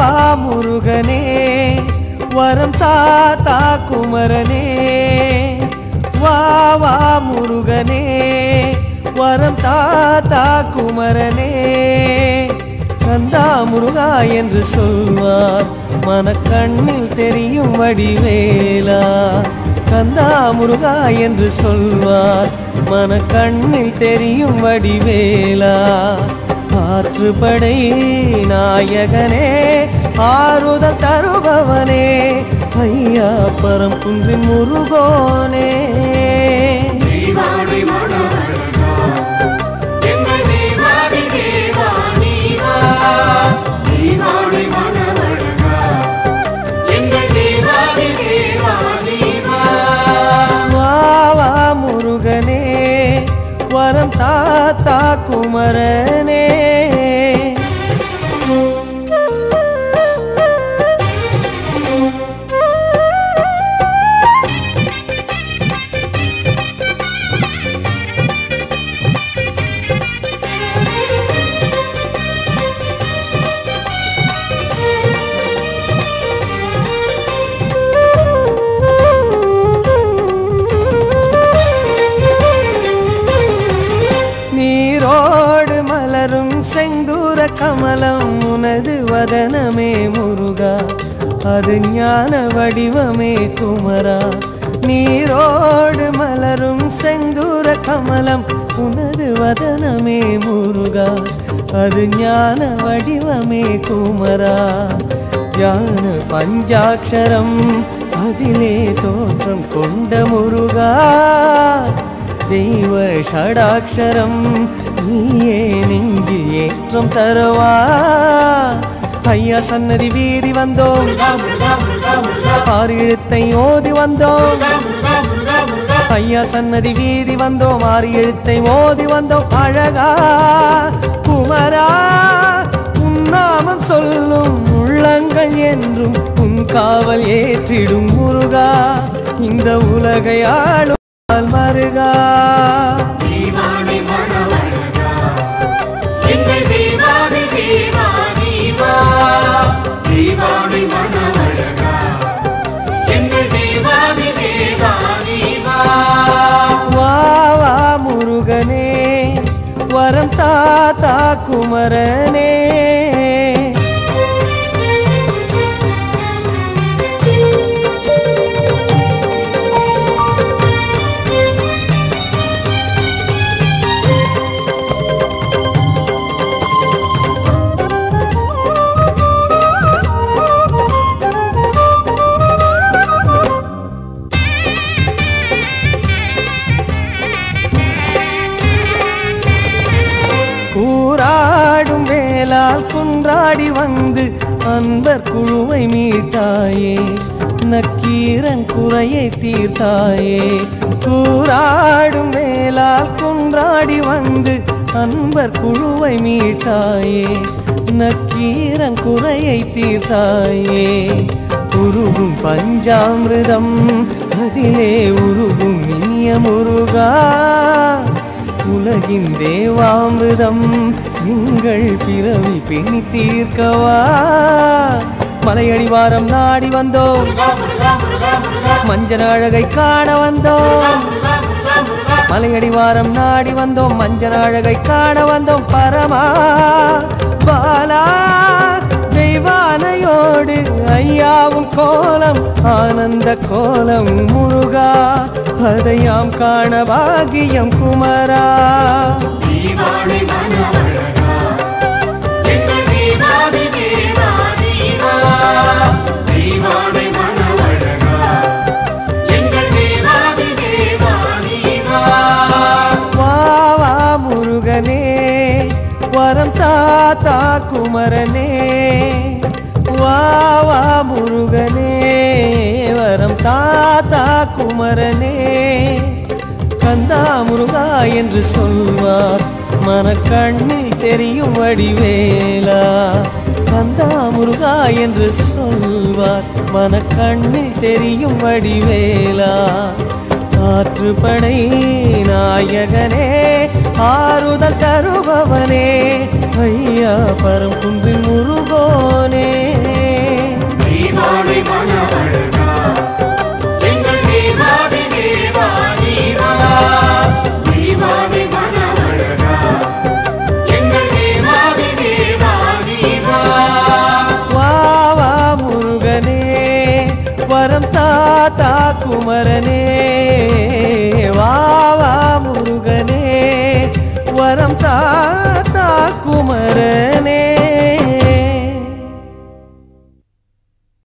முருகனே வரம் தாத்தா குமரனே வா வா முருகனே வரம் தாத்தா குமரனே கந்தா முருகா என்று சொல்வார் மனக்கண்ணில் தெரியும் வடிவேலா கந்தா முருகா என்று சொல்வார் மனக்கண்ணில் தெரியும் வடிவேலா ஆற்றுப்படை நாயகனே ஆறுதல் தருபவனே ஐயா பரம் குன்றின் முருகோனே தீவானை மணவழகா எங்கள் தேவாதி தேவா நீவா தீவானை மணவழகா எங்கள் தேவாதி தேவா நீவா வா வா முருகனே வரம் தாத்தா குமரனே நீரோடு மலரும் செந்தூர கமலம் உனது வதனமே முருகா அது ஞான வடிவமே குமரா நீரோடு மலரும் செந்தூர கமலம் உனது வதனமே முருகா அது ஞான வடிவமே குமரா ஞான பஞ்சாட்சரம் அதிலே தோற்றம் கொண்ட முருகா தெய்வ ஷடாட்சரம் நீயே நெஞ்சில் ஏற்றம் தரவா ஐயா சன்னதி வீதி வந்தோம் முருகா முருகா முருகா முருகா ஆறு எழுத்தை ஓதி வந்தோம் முருகா முருகா முருகா ஐயா சன்னதி வீதி வந்தோம் ஆறு எழுத்தை ஓதி வந்தோம் அழகா குமரா உன்னாமம் சொல்லும் உள்ளங்கள் என்றும் உன் காவல் ஏற்றிடும் முருகா இந்த உலகை ஆளும் மருகா தீவானை மணவழகா எங்கள் தேவாதி தேவா நீவா தீவானை மணவழகா எங்கள் தேவாதி தேவா நீவா வா வா முருகனே வரம் தாத்தா குமரனே கூறாடும் வேளால் குன்றாடி வந்து அன்பர் குழுவை மீட்டாயே நக்கீரன் குறையை தீர்த்தாயே கூறாடும் வேளால் குன்றாடி வந்து அன்பர் குழுவை மீட்டாயே நக்கீரன் குறையை தீர்த்தாயே உருகும் பஞ்சாமிர்தம் அதிலே உருகும் இனிய முருகா உலகின் தேவாமிர்தம் எங்கள் பிறவி பிணி தீர்க்கவா மலையடிவாரம் நாடி வந்தோம் முருகா முருகா முருகா முருகா மஞ்சள் அழகை காண வந்தோம் முருகா முருகா முருகா மலையடிவாரம் நாடி வந்தோம் மஞ்சள் அழகை காண வந்தோம் பரமா பாலா தெய்வானையோடு ஐயாவும் கோலம் ஆனந்த கோலம் முருகா அதையாம் காண பாகியம் குமரா தீவானை மணவழகா எங்கள் தேவாதி தேவா நீவா தீவானை மணவழகா எங்கள் தேவாதி தேவா நீவா வா வா முருகனே வரம் தாத்தா குமரனே வா வா முருகனே வரம் தாத்தா குமரனே கந்தா முருகா என்று சொல்வார் மனக்கண்ணில் தெரியும் வடிவேலா கந்தா முருகா என்று சொல்வார் மனக்கண்ணில் தெரியும் வடிவேலா ஆற்றுப்படை நாயகனே ஆறுதல் தருபவனே ஐயா பரம் குன்றின் முருகோனே வரம் தாத்தா குமரனே வா வா முருகனே வரம் தாத்தா குமரனே